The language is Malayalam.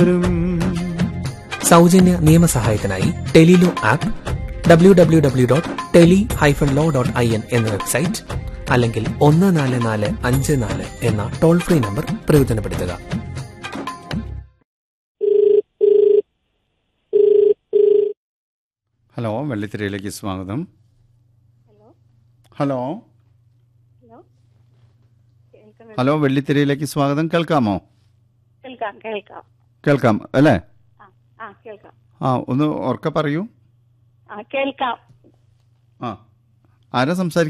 സൗജന്യ നിയമസഹായത്തിനായി tele law app W W W dot tele hyphen law dot I N എന്ന വെബ്സൈറ്റ് അല്ലെങ്കിൽ ഒന്ന് നാല് നാല് അഞ്ച് നാല് എന്ന ടോൾ ഫ്രീ നമ്പർ പ്രയോജനപ്പെടുത്തുക ഹലോ വെള്ളിത്തിരയിലേക്ക് സ്വാഗതം ഹലോ ഹലോ വെള്ളിത്തിരയിലേക്ക് സ്വാഗതം കേൾക്കാമോ കേൾക്കാം കേൾക്കാം കേൾക്കാം അല്ലേ ആ ആ കേൾക്കാം ആ ഒന്ന് ഉറക്കെ പറയൂ ആ കേൾക്കാം ആ ആരാ സംസാരിക്കുന്നത്